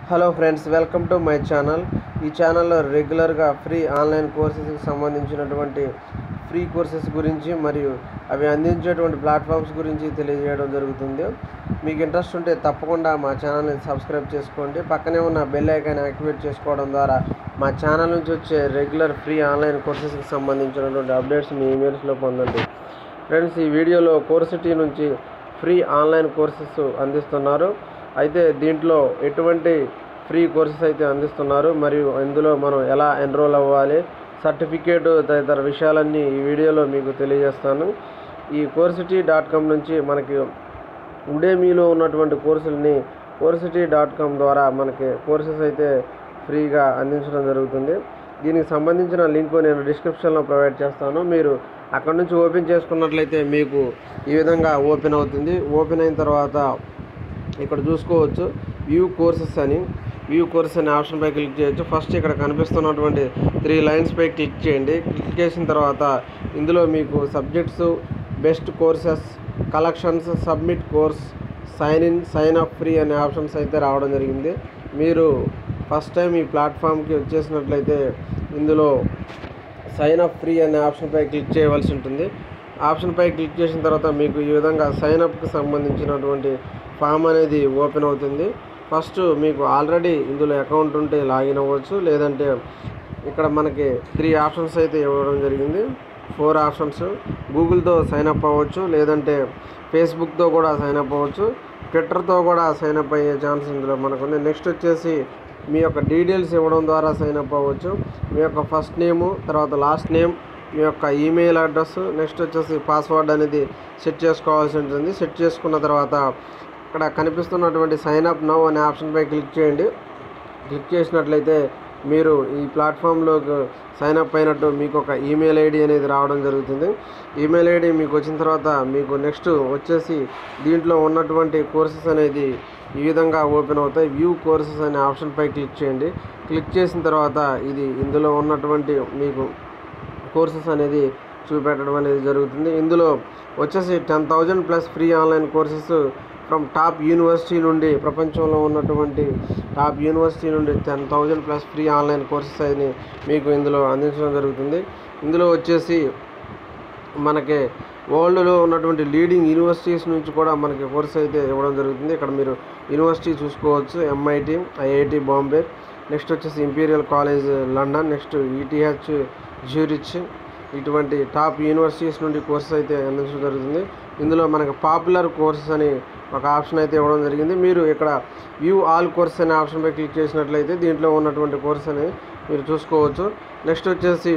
hello friends welcome to my channel ఈ ఛానల్లో రెగ్యులర్గా ఫ్రీ ఆన్లైన్ కోర్సెస్కి సంబంధించినటువంటి ఫ్రీ కోర్సెస్ గురించి మరియు అవి అందించేటువంటి ప్లాట్ఫామ్స్ గురించి తెలియజేయడం జరుగుతుంది మీకు ఇంట్రెస్ట్ ఉంటే తప్పకుండా మా ఛానల్ని సబ్స్క్రైబ్ చేసుకోండి పక్కనే ఉన్న బెల్ ఐకాన్ యాక్టివేట్ చేసుకోవడం ద్వారా మా ఛానల్ నుంచి వచ్చే రెగ్యులర్ ఫ్రీ ఆన్లైన్ కోర్సెస్కి సంబంధించినటువంటి అప్డేట్స్ మీ ఈమెయిల్స్లో పొందండి ఫ్రెండ్స్ ఈ వీడియోలో కోర్సిటీ నుంచి ఫ్రీ ఆన్లైన్ కోర్సెస్ అందిస్తున్నారు అయితే దీంట్లో ఎటువంటి ఫ్రీ కోర్సెస్ అయితే అందిస్తున్నారు మరియు ఇందులో మనం ఎలా ఎన్రోల్ అవ్వాలి సర్టిఫికేట్ తదితర విషయాలన్నీ ఈ వీడియోలో మీకు తెలియజేస్తాను ఈ కోర్సిటీ డాట్ కామ్ నుంచి మనకి ఉడేమీలో ఉన్నటువంటి కోర్సులని కోర్సిటీ డాట్ కామ్ ద్వారా మనకి కోర్సెస్ అయితే ఫ్రీగా అందించడం జరుగుతుంది దీనికి సంబంధించిన లింక్ నేను డిస్క్రిప్షన్లో ప్రొవైడ్ చేస్తాను మీరు అక్కడ నుంచి ఓపెన్ చేసుకున్నట్లయితే మీకు ఈ విధంగా ఓపెన్ అవుతుంది ఓపెన్ అయిన తర్వాత ఇక్కడ చూసుకోవచ్చు వ్యూ కోర్సెస్ అని వ్యూ కోర్సెస్ అనే ఆప్షన్పై క్లిక్ చేయొచ్చు ఫస్ట్ ఇక్కడ కనిపిస్తున్నటువంటి త్రీ లైన్స్పై క్లిక్ చేయండి క్లిక్ చేసిన తర్వాత ఇందులో మీకు subjects best courses collections submit course sign in sign up free అనే ఆప్షన్స్ అయితే రావడం జరిగింది మీరు ఫస్ట్ టైం ఈ ప్లాట్ఫామ్కి వచ్చేసినట్లయితే ఇందులో సైన్ అప్ ఫ్రీ అనే ఆప్షన్పై క్లిక్ చేయవలసి ఉంటుంది ఆప్షన్పై క్లిక్ చేసిన తర్వాత మీకు ఈ విధంగా సైన్ అప్కి సంబంధించినటువంటి ఫామ్ అనేది ఓపెన్ అవుతుంది ఫస్ట్ మీకు ఆల్రెడీ ఇందులో అకౌంట్ ఉంటే లాగిన్ అవ్వచ్చు లేదంటే ఇక్కడ మనకి త్రీ ఆప్షన్స్ అయితే ఇవ్వడం జరిగింది ఫోర్ ఆప్షన్స్ గూగుల్తో సైన్ అప్ అవ్వచ్చు లేదంటే ఫేస్బుక్తో కూడా సైన్ అప్ అవ్వచ్చు ట్విట్టర్తో కూడా సైన్ అప్ అయ్యే ఛాన్స్ ఇందులో మనకుంది నెక్స్ట్ వచ్చేసి మీ యొక్క డీటెయిల్స్ ఇవ్వడం ద్వారా సైన్ అప్ అవ్వచ్చు మీ యొక్క ఫస్ట్ నేము తర్వాత లాస్ట్ నేమ్ మీ యొక్క ఈమెయిల్ అడ్రస్ నెక్స్ట్ వచ్చేసి పాస్వర్డ్ అనేది సెట్ చేసుకోవాల్సి ఉంటుంది సెట్ చేసుకున్న తర్వాత ఇక్కడ కనిపిస్తున్నటువంటి సైన్ అప్ నౌ అనే ఆప్షన్పై క్లిక్ చేయండి క్లిక్ చేసినట్లయితే మీరు ఈ ప్లాట్ఫామ్లోకి సైన్ అప్ అయినట్టు మీకు ఒక ఈమెయిల్ ఐడి అనేది రావడం జరుగుతుంది ఈమెయిల్ ఐడి మీకు వచ్చిన తర్వాత మీకు నెక్స్ట్ వచ్చేసి దీంట్లో ఉన్నటువంటి కోర్సెస్ అనేది ఈ విధంగా ఓపెన్ అవుతాయి వ్యూ కోర్సెస్ అనే ఆప్షన్పై క్లిక్ చేయండి క్లిక్ చేసిన తర్వాత ఇది ఇందులో ఉన్నటువంటి మీకు కోర్సెస్ అనేది చూపెట్టడం అనేది జరుగుతుంది ఇందులో వచ్చేసి ten thousand plus free online courses from top university నుండి ప్రపంచంలో ఉన్నటువంటి టాప్ యూనివర్సిటీ నుండి ten thousand plus free online courses అని మీకు ఇందులో అందించడం జరుగుతుంది ఇందులో వచ్చేసి మనకి వరల్డ్లో ఉన్నటువంటి లీడింగ్ యూనివర్సిటీస్ నుంచి కూడా మనకి కోర్స్ అయితే ఇవ్వడం జరుగుతుంది ఇక్కడ మీరు యూనివర్సిటీ చూసుకోవచ్చు ఎంఐటి ఐఐటి బాంబే నెక్స్ట్ వచ్చేసి imperial college London next ETH Zurich ఇటువంటి టాప్ యూనివర్సిటీస్ నుండి కోర్సెస్ అయితే అందించడం జరుగుతుంది ఇందులో మనకి పాపులర్ కోర్సెస్ అని ఒక ఆప్షన్ అయితే ఇవ్వడం జరిగింది మీరు ఇక్కడ వ్యూ ఆల్ కోర్స్ అనే ఆప్షన్పై క్లిక్ చేసినట్లయితే దీంట్లో ఉన్నటువంటి కోర్స్ అని మీరు చూసుకోవచ్చు నెక్స్ట్ వచ్చేసి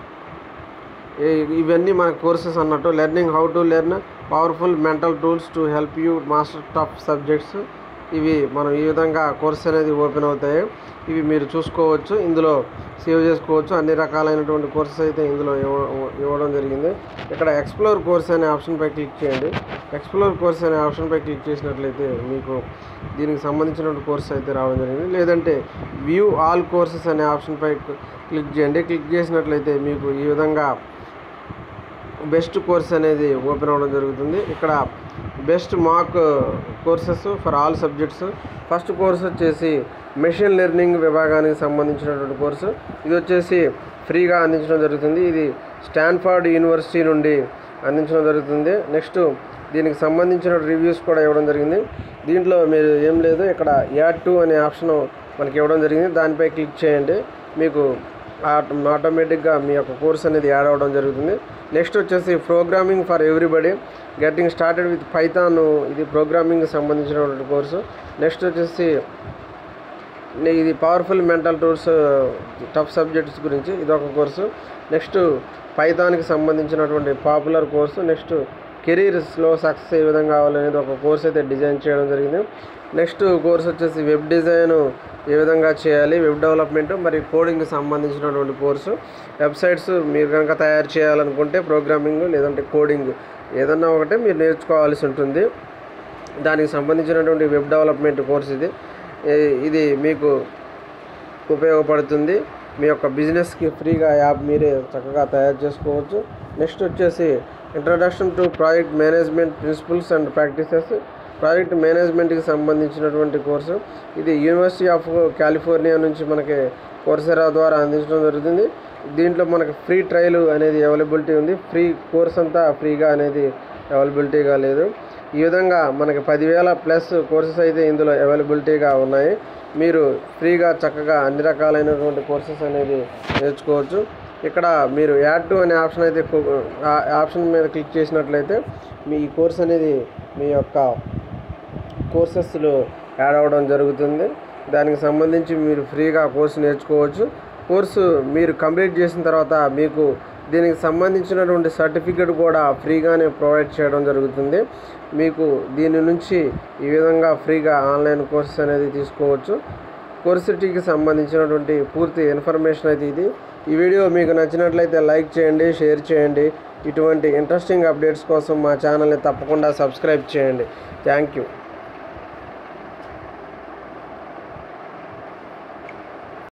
ఈ- ఇవన్నీ మన కోర్సెస్ అన్నట్టు learning how to learn powerful mental tools to help you master tough subjects ఇవి మనం ఈ విధంగా కోర్స్ అనేది ఓపెన్ అవుతాయి ఇవి మీరు చూసుకోవచ్చు ఇందులో సేవ్ చేసుకోవచ్చు అన్ని రకాలైనటువంటి కోర్సెస్ అయితే ఇందులో ఇవ్వ- ఇవ్వడం జరిగింది ఇక్కడ ఎక్స్ప్లోర్ కోర్స్ అనే ఆప్షన్పై క్లిక్ చేయండి ఎక్స్ప్లోర్ కోర్స్ అనే ఆప్షన్పై క్లిక్ చేసినట్లయితే మీకు దీనికి సంబంధించినటువంటి కోర్స్ అయితే రావడం జరిగింది లేదంటే వ్యూ ఆల్ కోర్సెస్ అనే ఆప్షన్పై క్లిక్ చేయండి క్లిక్ చేసినట్లయితే మీకు ఈ విధంగా బెస్ట్ కోర్స్ అనేది ఓపెన్ అవ్వడం జరుగుతుంది ఇక్కడ best mark courses for all subjects first course వచ్చేసి మెషిన్ లెర్నింగ్ విభాగానికి సంబంధించినటువంటి కోర్సు ఇది వచ్చేసి ఫ్రీగా అందించడం జరుగుతుంది ఇది స్టాన్ఫర్డ్ యూనివర్సిటీ నుండి అందించడం జరుగుతుంది నెక్స్ట్ దీనికి సంబంధించిన రివ్యూస్ కూడా ఇవ్వడం జరిగింది దీంట్లో మీరు ఏం లేదు ఇక్కడ యాడ్ టు అనే ఆప్షన్ మనకి ఇవ్వడం జరిగింది దానిపై క్లిక్ చేయండి మీకు ఆట- ఆటోమేటిక్గా మీ యొక్క కోర్స్ అనేది యాడ్ అవ్వడం జరుగుతుంది నెక్స్ట్ వచ్చేసి programming for everybody getting started with Python ఇది ప్రోగ్రామింగ్కి సంబంధించినటువంటి కోర్సు నెక్స్ట్ వచ్చేసి నే- ఇది powerful mental tools tough subjects గురించి ఇది ఒక కోర్సు నెక్స్ట్ పైథాన్కి సంబంధించినటువంటి పాపులర్ కోర్సు నెక్స్ట్ కెరీర్స్లో సక్సెస్ ఏ విధంగా కావాలనేది ఒక కోర్స్ అయితే డిజైన్ చేయడం జరిగింది నెక్స్ట్ కోర్స్ వచ్చేసి వెబ్ డిజైన్ ఏ విధంగా చేయాలి వెబ్ డెవలప్మెంట్ మరి కోడింగ్కి సంబంధించినటువంటి కోర్సు వెబ్సైట్స్ మీరు కనుక తయారు చేయాలనుకుంటే ప్రోగ్రామింగ్ లేదంటే కోడింగ్ ఏదన్నా ఒకటే మీరు నేర్చుకోవాల్సి ఉంటుంది దానికి సంబంధించినటువంటి వెబ్ డెవలప్మెంట్ కోర్స్ ఇది ఏ- ఇది మీకు ఉపయోగపడుతుంది మీ యొక్క బిజినెస్కి ఫ్రీగా యాప్ మీరే చక్కగా తయారు చేసుకోవచ్చు నెక్స్ట్ వచ్చేసి introduction to project management principles and practices project మేనేజ్మెంట్కి సంబంధించినటువంటి కోర్సు ఇది యూనివర్సిటీ ఆఫ్ కాలిఫోర్నియా నుంచి మనకి కోర్సెరా ద్వారా అందించడం జరుగుతుంది దీంట్లో మనకి ఫ్రీ ట్రయల్ అనేది అవైలబిలిటీ ఉంది ఫ్రీ కోర్స్ అంతా ఫ్రీగా అనేది అవైలబిలిటీగా లేదు ఈ విధంగా మనకి పదివేల ప్లస్ కోర్సెస్ అయితే ఇందులో అవైలబిలిటీగా ఉన్నాయి మీరు ఫ్రీగా చక్కగా అన్ని రకాలైనటువంటి కోర్సెస్ అనేది నేర్చుకోవచ్చు ఇక్కడ మీరు యాడ్ టు అనే ఆప్షన్ అయితే కు- ఆ ఆప్షన్ మీద క్లిక్ చేసినట్లయితే మీ ఈ కోర్స్ అనేది మీ యొక్క కోర్సెస్లో యాడ్ అవ్వడం జరుగుతుంది దానికి సంబంధించి మీరు ఫ్రీగా కోర్సు నేర్చుకోవచ్చు కోర్సు మీరు కంప్లీట్ చేసిన తర్వాత మీకు దీనికి సంబంధించినటువంటి సర్టిఫికెట్ కూడా ఫ్రీగానే ప్రొవైడ్ చేయడం జరుగుతుంది మీకు దీని నుంచి ఈ విధంగా ఫ్రీగా ఆన్లైన్ కోర్సెస్ అనేది తీసుకోవచ్చు కోర్సిటీకి సంబంధించినటువంటి పూర్తి ఇన్ఫర్మేషన్ అయితే ఇది ఈ వీడియో మీకు నచ్చినట్లయితే లైక్ చేయండి షేర్ చేయండి ఇటువంటి ఇంట్రెస్టింగ్ అప్డేట్స్ కోసం మా ఛానల్ని తప్పకుండా సబ్స్క్రైబ్ చేయండి థ్యాంక్ యూ